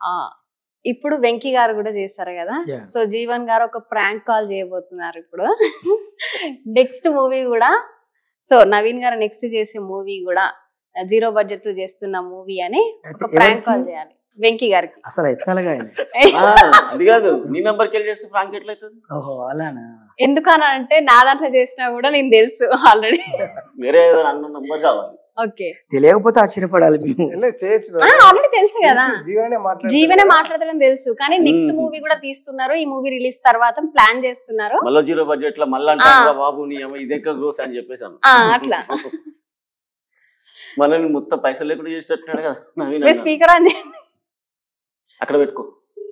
ఆ, ఇప్పుడు వెంకీ గారు కూడా చేస్తారు కదా Yeah. సో జీవన్ గారు ఒక ప్రాంక్ కాల్ చేయబోతున్నారు ఇప్పుడు నెక్స్ట్ మూవీ కూడా సో నవీన్ గారు నెక్స్ట్ చేసే మూవీ కూడా జీరో బడ్జెట్ తో చేస్తున్న మూవీ అని అయితే ఒక ప్రాంక్ కాల్ ఎవరికి? చేయాలి వెంకీ గారికి అసలు ఎత్తాలిగా ఆయన ఆ, అది కాదు నీ నంబర్కి వెళ్ళి చేస్తే ఫ్రాంక్ ఎట్లయితుంది ఓహో అలానా ఎందుకని అంటే నా దాంట్లో చేసినా కూడా నేను తెలుసు ఆల్రెడీ వేరే ఏదైనా అన్న నంబర్ కావాలి ఓకే తెలియకపోతే ఆశ్చర్యపడాలి మేము లే, చేయొచ్చు ఆల్రెడీ తెలుసు కదా జీవనే మాట్లాడు జీవనే మాట్లాడడం తెలుసు కానీ నెక్స్ట్ మ్మ్. మూవీ కూడా తీస్తున్నారు ఈ మూవీ రిలీజ్ తర్వాత ప్లాన్ చేస్తున్నారు మళ్ళీ జీరో బడ్జెట్ లో మళ్ళీ అంటారు బాబు నీ అమ్మ ఇది ఎక్కడ గ్రోస్ అని చెప్పేసాను ఆ, అట్లా. మనల్ని మొత్తం పైసలు లేకుండా చేసేటట్టున్నాడు కదా నవీన్ మీరు అన్న. స్పీకర్ అని చేయండి. అక్కడ పెట్టుకో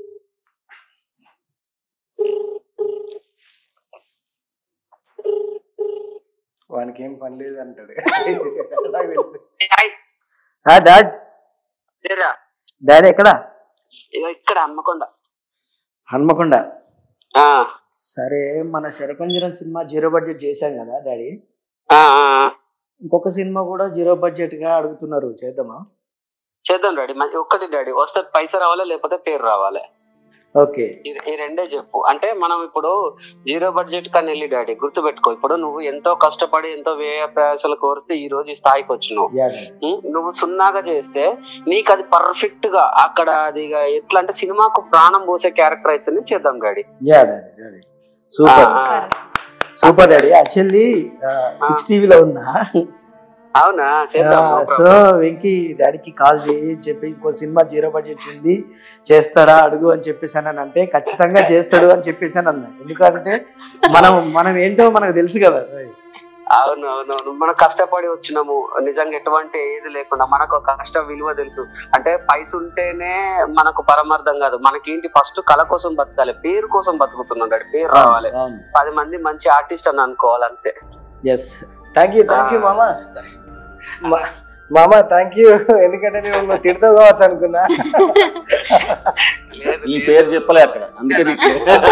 వానికి ఏం పని లేదు అంటాడు నాకు తెలుసు ఆ, డాడ్ లేరా డాడీ ఎక్కడ ఇక ఇక్కడ హన్మకొండ హన్మకొండ ఆ, సరే మన శరకంజరం సినిమా జీరో బడ్జెట్ చేశాం కదా డాడీ ఆ, ఆ, ఇంకొక సినిమా కూడా జీరో బడ్జెట్ గా అడుగుతున్నారు చేద్దామా చేద్దాం డాడీ మంచి ఒక్కటి డాడీ వస్తే పైసా రావాలి లేకపోతే పేరు రావాలి ఓకే ఇది- ఈ రెండే చెప్పు అంటే మనం ఇప్పుడు జీరో బడ్జెట్ కన్నా వెళ్ళి డాడీ గుర్తు పెట్టుకో ఇప్పుడు నువ్వు ఎంతో కష్టపడి ఎంతో వ్యయ ప్రయాసాలు కోరితే ఈ రోజు ఈ స్థాయికి వచ్చినావు యా డాడీ ఉం? నువ్వు సున్నాగా చేస్తే నీకు అది పర్ఫెక్ట్ గా అక్కడ అది ఇక ఎట్లా అంటే సినిమాకు ప్రాణం పోసే క్యారెక్టర్ అయితేనే చేద్దాం daddy yeah daddy daddy super ఆ, సరే. సూపర్ డాడీ యాక్చువల్లీ సిక్స్ టీవీలో ఉన్నా అవునా చేద్దాం no సో problem. వెంకీ డాడీకి కాల్ చేయి చెప్పి ఇంకో సినిమా జీరో బడ్జెట్ ఉంది చేస్తాడా అడుగు అని చెప్పేసాను అంటే ఖచ్చితంగా చేస్తాడు అని చెప్పేసాను అన్న ఎందుకంటే మనం మనం ఏంటో మనకు తెలుసు కదా అవును అవును అవును మనం కష్టపడి వచ్చినాము నిజంగా ఎటువంటి ఏది లేకుండా మనకు ఒక కష్ట విలువ తెలుసు అంటే పైస ఉంటేనే మనకు పరమార్థం కాదు మనకేంటి ఫస్ట్ కళ కోసం బతకాలి పేరు కోసం బతుకుతున్నాం డాడీ పేరు రావాలి అవును పది మంది మంచి ఆర్టిస్ట్ అని అనుకోవాలి అంతే yes thank you thank you మామ మా- మామ థ్యాంక్ యూ ఎందుకంటే నేను నువ్వు తిడతావు కావచ్చు అనుకున్నా లేదు, ఈ లేదు. పేరు చెప్పలే అక్కడ అందుకే తిట్టాను.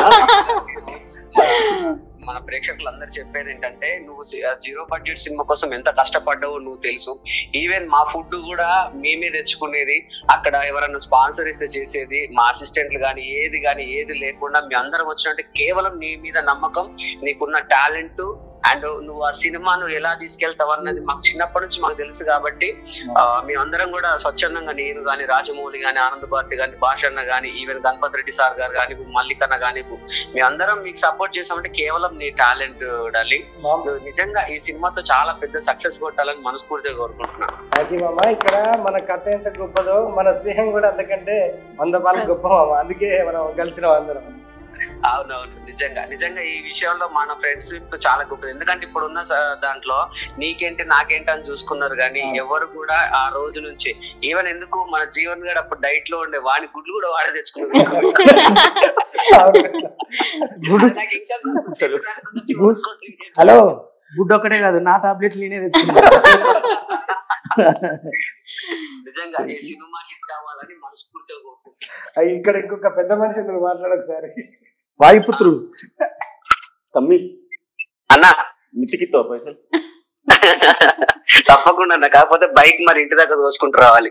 మన ప్రేక్షకులు అందరు చెప్పేది ఏంటంటే నువ్వు సి- ఆ జీరో బడ్జెట్ సినిమా కోసం ఎంత కష్టపడ్డావో నువ్వు తెలుసు ఈవెన్ మా ఫుడ్ కూడా మేమే తెచ్చుకునేది అక్కడ ఎవరైనా స్పాన్సర్ ఇస్తే చేసేది మా అసిస్టెంట్లు కానీ ఏది కానీ ఏది లేకుండా మీ అందరం వచ్చినట్టే కేవలం నీ మీద నమ్మకం నీకున్న టాలెంట్ అండ్ నువ్వు ఆ సినిమాను ఎలా తీసుకెళ్తావు అన్నది మాకు చిన్నప్పటి నుంచి మాకు తెలుసు కాబట్టి ఆ, మేమందరం కూడా స్వచ్ఛందంగా నేను కానీ రాజమౌళి కానీ ఆనంద్ భారతి కానీ భాషన్న కానీ ఈవెన్ గణపతి రెడ్డి సార్ గారు కానీ మల్లికన్న కానీ మీ అందరం మీకు సపోర్ట్ చేసామంటే కేవలం నీ టాలెంట్ డాలి మామ నువ్వు నిజంగా ఈ సినిమాతో చాలా పెద్ద సక్సెస్ కొట్టాలని మనస్ఫూర్తిగా కోరుకుంటున్నా థ్యాంక్ యూ మామ ఇక్కడ మన కథ ఎంత గొప్పదో మన స్నేహం కూడా అంతకంటే వంద పాలు గొప్ప మామ అందుకే మనం కలిసిన అందరం అవునవును నిజంగా నిజంగా ఈ విషయంలో మన ఫ్రెండ్షిప్ చాలా గొప్పది ఎందుకంటే ఇప్పుడున్న స- దాంట్లో నీకేంటి నాకేంటి అని చూసుకున్నారు కానీ ఎవరు కూడా ఆ రోజు నుంచి ఈవెన్ ఎందుకు మన జీవన్ గడు అప్పుడు డైట్ లో ఉండే వాని గుడ్లు కూడా వాడే తెచ్చుకున్నారు గుడ్ నాకు ఇంకా గుర్తు. గుడ్. హలో గుడ్ ఒక్కటే కాదు నా టాబ్లెట్ నేనే తెచ్చుకున్నా నిజంగా ఈ సినిమా హిట్ అవ్వాలని మనస్ఫూర్తిగా కోరుకుంటున్నా అయ్యి, ఇక్కడ ఇంకొక పెద్ద మనిషి నువ్వు మాట్లాడొకసారి వాయుపుత్రుడు తమ్మి అన్నా మితికిత్తావు పైసలు తప్పకుండా అన్న కాకపోతే బైక్ మరి ఇంటి దగ్గర దోసుకుంటూ రావాలి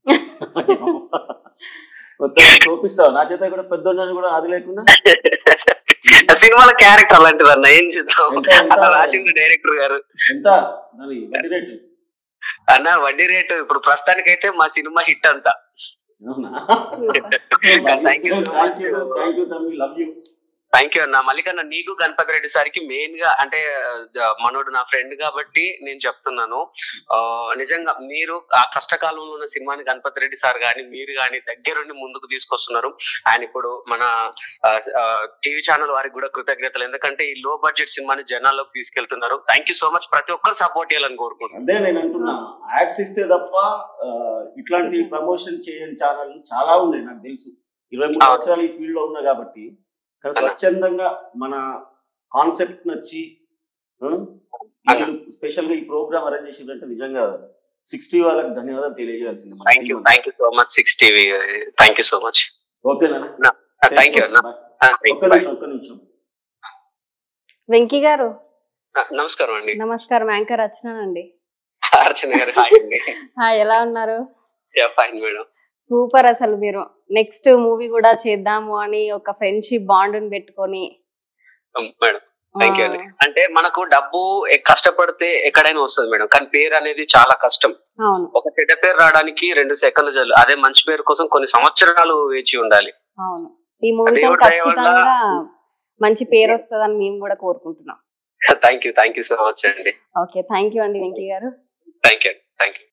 మొత్తం చూపిస్తావు నా చేత కూడా పెద్దోళ్ళని కూడా అది లేకుండా సినిమాల క్యారెక్టర్ అలాంటిది అన్న ఏం చేద్దాం ఎంత, ఎంత? అలా రాసింది డైరెక్టర్ గారు ఎంత దాని వడ్డీ రేటు అన్న వడ్డీ రేటు ఇప్పుడు ప్రస్తుతానికైతే మా సినిమా హిట్ అంతా అవునా Thank you so much. Thank you thank you తమ్మి లవ్ యూ థ్యాంక్ యూ అన్న మల్లికన్న నీకు గణపతి రెడ్డి సార్కి మెయిన్ గా అంటే ఆ, మనోడు నా ఫ్రెండ్ కాబట్టి నేను చెప్తున్నాను ఆ, నిజంగా మీరు ఆ కష్టకాలంలో ఉన్న సినిమాని గణపతి రెడ్డి సార్ గాని మీరు గాని దగ్గరుండి ముందుకు తీసుకొస్తున్నారు ఆయన ఇప్పుడు మన టీవీ ఛానల్ వారికి కూడా కృతజ్ఞతలు ఎందుకంటే ఈ లో బడ్జెట్ సినిమాని జనాల్లోకి తీసుకెళ్తున్నారు థ్యాంక్ యూ సో మచ్ ప్రతి ఒక్కరు సపోర్ట్ చేయాలని కోరుకుంటున్నాను అదే నేను అంటున్నా యాడ్స్ ఇస్తే తప్ప ఆ, ఇట్లాంటి ప్రమోషన్ చేయని ఛానల్ చాలా ఉన్నాయి నాకు తెలుసు ఇరవై మూడు అవును. సంవత్సరాలు ఈ ఫీల్డ్ లో ఉన్నా కాబట్టి కానీ స్వచ్ఛందంగా మన కాన్సెప్ట్ నచ్చి స్పెషల్ గా ఈ ప్రోగ్రామ్ అరేంజ్ చేసిందంటే నిజంగా సిక్స్టీ వాళ్ళకి ధన్యవాదాలు తెలియజేయాల్సింది మన thank you team. Thank you so much six TV thank you so much ఓకేనా థ్యాంక్ యూ అన్న ఒక్క నిమిషం ఒక్క నిమిషం వెంకీ గారు నమస్కారం అండి నమస్కారం యాంకర్ రచనండి అర్చన గారు హాయ్ అండి హాయ్ ఎలా ఉన్నారు ఫైన్ మేడం సూపర్ అసలు మీరు నెక్స్ట్ మూవీ కూడా చేద్దాము అని ఒక ఫ్రెండ్షిప్ బాండ్ పెట్టుకొని మేడం థ్యాంక్ యూ అండి అంటే మనకు డబ్బు ఎ- కష్టపడితే ఎక్కడైనా వస్తుంది మేడం కానీ పేరు అనేది చాలా కష్టం అవును ఒక చెడ్డ పేరు రావడానికి రెండు సెకండ్లు చాలు అదే మంచి పేరు కోసం కొన్ని సంవత్సరాలు వేచి ఉండాలి అవును ఈ మూవీతో దేవుడి దయ వల్ల- ఖచ్చితంగా మంచి పేరు వస్తుందని మేము కూడా కోరుకుంటున్నాం thank you thank you so much అండి ఓకే థ్యాంక్ యూ అండి వెంకీ గారు థ్యాంక్ యూ థ్యాంక్ యూ